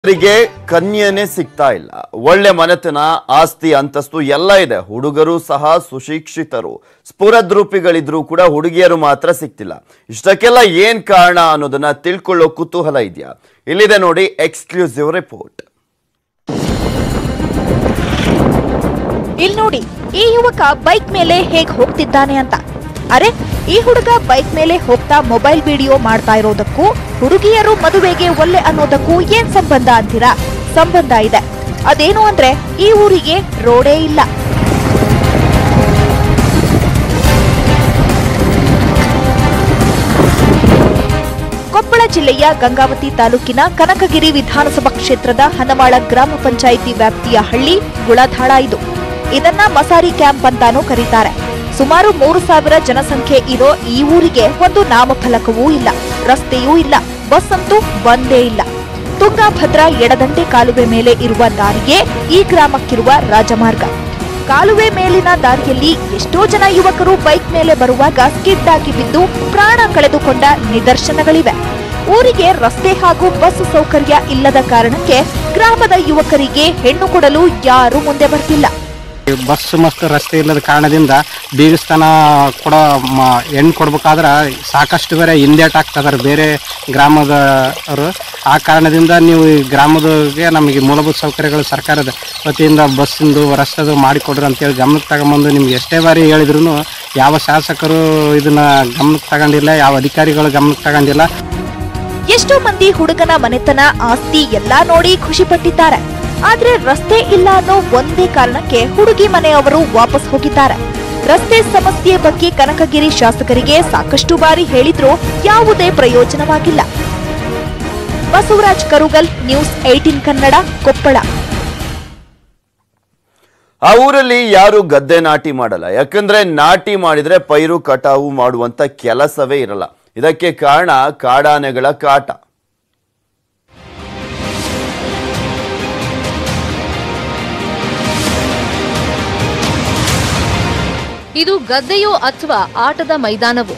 ಹುಡುಗರಿಗೆ ಕನ್ಯನೇ ಸಿಗ್ತಾ ಇಲ್ಲ ಒಳ್ಳೆ ಮನೆತನ ಆಸ್ತಿ ಅಂತಸ್ತು ಎಲ್ಲ ಇದೆ ಹುಡುಗರು ಸಹ ಸುಶಿಕ್ಷಿತರು ಸ್ಫುರದ್ರೂಪಿಗಳಿದ್ರೂ ಕೂಡ ಹುಡುಗಿಯರು ಮಾತ್ರ ಸಿಗ್ತಿಲ್ಲ ಇಷ್ಟಕ್ಕೆಲ್ಲ ಏನ್ ಕಾರಣ ಅನ್ನೋದನ್ನ ತಿಳ್ಕೊಳ್ಳೋ ಕುತೂಹಲ ಇದೆಯಾ ಇಲ್ಲಿದೆ ನೋಡಿ ಎಕ್ಸ್ಕ್ಲೂಸಿವ್ ರಿಪೋರ್ಟ್ ಇಲ್ಲಿ ನೋಡಿ ಈ ಯುವಕ ಬೈಕ್ ಮೇಲೆ ಹೇಗ್ ಹೋಗ್ತಿದ್ದಾನೆ ಅಂತ ಅರೆ ಈ ಹುಡುಗ ಬೈಕ್ ಮೇಲೆ ಹೋಗ್ತಾ ಮೊಬೈಲ್ ವಿಡಿಯೋ ಮಾಡ್ತಾ ಇರೋದಕ್ಕೂ ಹುಡುಗಿಯರು ಮದುವೆಗೆ ಒಲ್ಲೆ ಅನ್ನೋದಕ್ಕೂ ಏನ್ ಸಂಬಂಧ ಅಂತೀರಾ ಸಂಬಂಧ ಇದೆ ಅದೇನು ಅಂದ್ರೆ ಈ ಊರಿಗೆ ರೋಡೇ ಇಲ್ಲ ಕೊಪ್ಪಳ ಜಿಲ್ಲೆಯ ಗಂಗಾವತಿ ತಾಲೂಕಿನ ಕನಕಗಿರಿ ವಿಧಾನಸಭಾ ಕ್ಷೇತ್ರದ ಹನಮಾಳ ಗ್ರಾಮ ಪಂಚಾಯಿತಿ ವ್ಯಾಪ್ತಿಯ ಹಳ್ಳಿ ಗುಳಧಾಳ ಇದು ಇದನ್ನ ಮಸಾರಿ ಕ್ಯಾಂಪ್ ಅಂತಾನೂ ಕರೀತಾರೆ ಸುಮಾರು ಮೂರು ಸಾವಿರ ಜನಸಂಖ್ಯೆ ಇರೋ ಈ ಊರಿಗೆ ಒಂದು ನಾಮಫಲಕವೂ ಇಲ್ಲ ರಸ್ತೆಯೂ ಇಲ್ಲ ಬಸ್ ಅಂತೂ ಬಂದೇ ಇಲ್ಲ ತುಂಗಾಭದ್ರಾ ಎಡದಂಡೆ ಕಾಲುವೆ ಮೇಲೆ ಇರುವ ದಾರಿಯೇ ಈ ಗ್ರಾಮಕ್ಕಿರುವ ರಾಜಮಾರ್ಗ ಕಾಲುವೆ ಮೇಲಿನ ದಾರಿಯಲ್ಲಿ ಎಷ್ಟೋ ಜನ ಯುವಕರು ಬೈಕ್ ಮೇಲೆ ಬರುವಾಗ ಸ್ಕಿಡ್ ಆಗಿ ಬಿದ್ದು ಪ್ರಾಣ ಕಳೆದುಕೊಂಡ ನಿದರ್ಶನಗಳಿವೆ ಊರಿಗೆ ರಸ್ತೆ ಹಾಗೂ ಬಸ್ ಸೌಕರ್ಯ ಇಲ್ಲದ ಕಾರಣಕ್ಕೆ ಗ್ರಾಮದ ಯುವಕರಿಗೆ ಹೆಣ್ಣು ಕೊಡಲು ಯಾರೂ ಮುಂದೆ ಬರ್ತಿಲ್ಲ ಬಸ್ ಮಸ್ತ್ ರಸ್ತೆ ಇಲ್ಲದ ಕಾರಣದಿಂದ ಬೀಗಸ್ತನ ಕೊಡೋ ಮ ಹೆಣ್ಣು ಕೊಡ್ಬೇಕಾದ್ರೆ ಸಾಕಷ್ಟು ಬೇರೆ ಹಿಂದೇಟ್ ಆಗ್ತದಾರೆ ಬೇರೆ ಗ್ರಾಮದವರು ಆ ಕಾರಣದಿಂದ ನೀವು ಈ ಗ್ರಾಮದಾಗೆ ನಮಗೆ ಮೂಲಭೂತ ಸೌಕರ್ಯಗಳು ಸರ್ಕಾರದ ವತಿಯಿಂದ ಬಸ್ಸಿಂದು ರಸ್ತೆದು ಮಾಡಿಕೊಡ್ರಿ ಅಂತೇಳಿ ಗಮನಕ್ಕೆ ತಗೊಂಬಂದು ನಿಮ್ಗೆ ಎಷ್ಟೇ ಬಾರಿ ಹೇಳಿದ್ರು ಯಾವ ಶಾಸಕರು ಇದನ್ನ ಗಮನಕ್ಕೆ ತಗೊಂಡಿಲ್ಲ ಯಾವ ಅಧಿಕಾರಿಗಳು ಗಮನಕ್ಕೆ ತಗೊಂಡಿಲ್ಲ ಎಷ್ಟೋ ಮಂದಿ ಹುಡುಗನ ಮನೆತನ ಆಸ್ತಿ ಎಲ್ಲಾ ನೋಡಿ ಖುಷಿ ಪಟ್ಟಿದ್ದಾರೆ ಆದ್ರೆ ರಸ್ತೆ ಇಲ್ಲ ಅನ್ನೋ ಒಂದೇ ಕಾರಣಕ್ಕೆ ಹುಡುಗಿ ಮನೆಯವರು ವಾಪಸ್ ಹೋಗಿದ್ದಾರೆ ರಸ್ತೆ ಸಮಸ್ಯೆ ಬಗ್ಗೆ ಕನಕಗಿರಿ ಶಾಸಕರಿಗೆ ಸಾಕಷ್ಟು ಬಾರಿ ಹೇಳಿದ್ರೂ ಯಾವುದೇ ಪ್ರಯೋಜನವಾಗಿಲ್ಲ ಬಸವರಾಜ್ ಕರುಗಲ್ ನ್ಯೂಸ್ ಏಟೀನ್ ಕನ್ನಡ ಕೊಪ್ಪಳ ಆ ಊರಲ್ಲಿ ಯಾರು ಗದ್ದೆ ನಾಟಿ ಮಾಡಲ್ಲ ಯಾಕಂದ್ರೆ ನಾಟಿ ಮಾಡಿದ್ರೆ ಪೈರು ಕಟಾವು ಮಾಡುವಂತ ಕೆಲಸವೇ ಇರಲ್ಲ ಇದಕ್ಕೆ ಕಾರಣ ಕಾಡಾನೆಗಳ ಕಾಟ ಇದು ಗದ್ದೆಯೋ ಅಥವಾ ಆಟದ ಮೈದಾನವೋ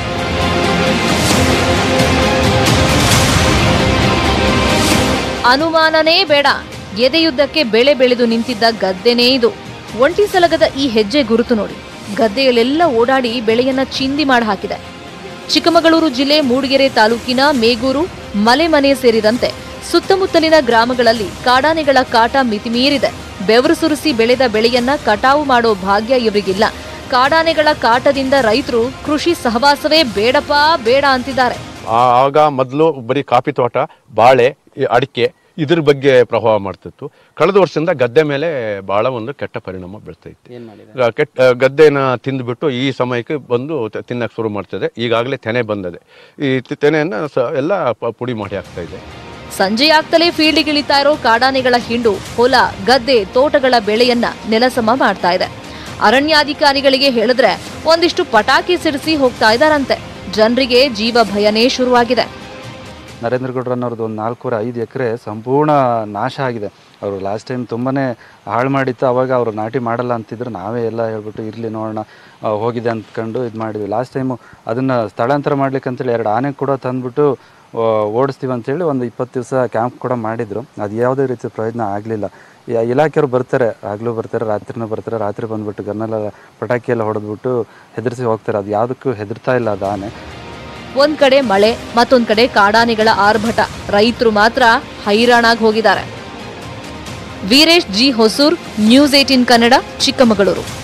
ಅನುಮಾನನೇ ಬೇಡ ಎದೆಯುದ್ದಕ್ಕೆ ಬೆಳೆ ಬೆಳೆದು ನಿಂತಿದ್ದ ಗದ್ದೆನೇ ಇದು ಒಂಟಿ ಸಲಗದ ಈ ಹೆಜ್ಜೆ ಗುರುತು ನೋಡಿ ಗದ್ದೆಯಲ್ಲೆಲ್ಲ ಓಡಾಡಿ ಬೆಳೆಯನ್ನ ಚಿಂದಿ ಮಾಡಿ ಹಾಕಿದೆ ಚಿಕ್ಕಮಗಳೂರು ಜಿಲ್ಲೆ ಮೂಡಿಗೆರೆ ತಾಲೂಕಿನ ಮೇಗೂರು ಮಲೆಮನೆ ಸೇರಿದಂತೆ ಸುತ್ತಮುತ್ತಲಿನ ಗ್ರಾಮಗಳಲ್ಲಿ ಕಾಡಾನೆಗಳ ಕಾಟ ಮಿತಿಮೀರಿದೆ ಬೆವರು ಸುರಿಸಿ ಬೆಳೆದ ಬೆಳೆಯನ್ನ ಕಟಾವು ಮಾಡೋ ಭಾಗ್ಯ ಇವರಿಗಿಲ್ಲ ಕಾಡಾನೆಗಳ ಕಾಟದಿಂದ ರೈತರು ಕೃಷಿ ಸಹವಾಸವೇ ಬೇಡಪ್ಪ ಬೇಡ ಅಂತಿದ್ದಾರೆ ಆ- ಆಗ ಮೊದಲು ಬರೀ ಕಾಫಿ ತೋಟ ಬಾಳೆ ಈ ಅಡಿಕೆ ಇದ್ರ ಬಗ್ಗೆ ಪ್ರಭಾವ ಮಾಡ್ತಿತ್ತು ಕಳೆದ ವರ್ಷದಿಂದ ಗದ್ದೆ ಮೇಲೆ ಬಹಳ ಒಂದು ಕೆಟ್ಟ ಪರಿಣಾಮ ಬೀಳ್ತೈತಿ ಈಗ ಕೆಟ್ಟ ಗದ್ದೆನ ತಿಂದ್ಬಿಟ್ಟು ಈ ಸಮಯಕ್ಕೆ ಬಂದು ತ- ತಿನ್ನಕ್ಕೆ ಶುರು ಮಾಡ್ತದೆ ಈಗಾಗಲೇ ತೆನೆ ಬಂದದೆ ಈ ತಿ- ತೆನೆಯನ್ನ ಸ- ಎಲ್ಲ ಪ- ಪುಡಿ ಮಾಡಿ ಹಾಕ್ತಾ ಇದೆ ಸಂಜೆಯಾಗ್ತಲೇ ಫೀಲ್ಡ್ಗಿಳಿತಾ ಇರೋ ಕಾಡಾನೆಗಳ ಹಿಂಡು ಹೊಲ ಗದ್ದೆ ತೋಟಗಳ ಬೆಳೆಯನ್ನ ನೆಲಸಮ ಮಾಡ್ತಾ ಇದೆ ಅರಣ್ಯಾಧಿಕಾರಿಗಳಿಗೆ ಹೇಳಿದ್ರೆ ಒಂದಿಷ್ಟು ಪಟಾಕಿ ಸಿಡಿಸಿ ಹೋಗ್ತಾ ಇದಾರಂತೆ ಜನರಿಗೆ ಜೀವ ಭಯನೇ ಶುರುವಾಗಿದೆ ನರೇಂದ್ರ ಗೌಡ್ರನ್ನವ್ರದ್ದು ಒಂದು ನಾಲ್ಕೂವರೆ ಐದು ಎಕರೆ ಸಂಪೂರ್ಣ ನಾಶ ಆಗಿದೆ ಅವರು ಲಾಸ್ಟ್ ಟೈಮ್ ತುಂಬಾ ಹಾಳು ಮಾಡಿತ್ತು ಅವಾಗ ಅವರು ನಾಟಿ ಮಾಡಲ್ಲ ಅಂತಿದ್ರು ನಾವೇ ಎಲ್ಲ ಹೇಳ್ಬಿಟ್ಟು ಇರಲಿ ನೋಡೋಣ ಆ, ಹೋಗಿದೆ ಅಂದ್ಕೊಂಡು ಇದು ಮಾಡಿದ್ವಿ ಲಾಸ್ಟ್ ಟೈಮು ಅದನ್ನು ಸ್ಥಳಾಂತರ ಮಾಡ್ಲಿಕ್ಕೆ ಅಂತೇಳಿ ಎರಡು ಆನೆ ಕೂಡ ತಂದ್ಬಿಟ್ಟು ಆ, ಓಡಿಸ್ತೀವಿ ಅಂತೇಳಿ ಒಂದು ಇಪ್ಪತ್ತು ದಿವಸ ಕ್ಯಾಂಪ್ ಕೂಡ ಮಾಡಿದರು ಅದು ಯಾವುದೇ ರೀತಿ ಪ್ರಯೋಜನ ಆಗಲಿಲ್ಲ ಇಲಾಖೆಯವರು ಬರ್ತಾರೆ ಆಗಲೂ ಬರ್ತಾರೆ ರಾತ್ರಿನೂ ಬರ್ತಾರೆ ರಾತ್ರಿ ಬಂದ್ಬಿಟ್ಟು ಗನ್ನೆಲ್ಲ ಪಟಾಕಿ ಎಲ್ಲ ಹೊಡೆದ್ಬಿಟ್ಟು ಹೆದರಿಸಿ ಹೋಗ್ತಾರೆ ಅದು ಯಾವುದಕ್ಕೂ ಹೆದರ್ತಾ ಇಲ್ಲ ಅದು ಆನೆ ಒಂದ್ ಕಡೆ ಮಳೆ ಮತ್ತೊಂದ್ ಕಡೆ ಕಾಡಾನೆಗಳ ಆರ್ಭಟ ರೈತರು ಮಾತ್ರ ಹೈರಾಣಾಗಿ ಹೋಗಿದ್ದಾರೆ Veeresh G Hosur news eighteen Kannada Chikkamagaluru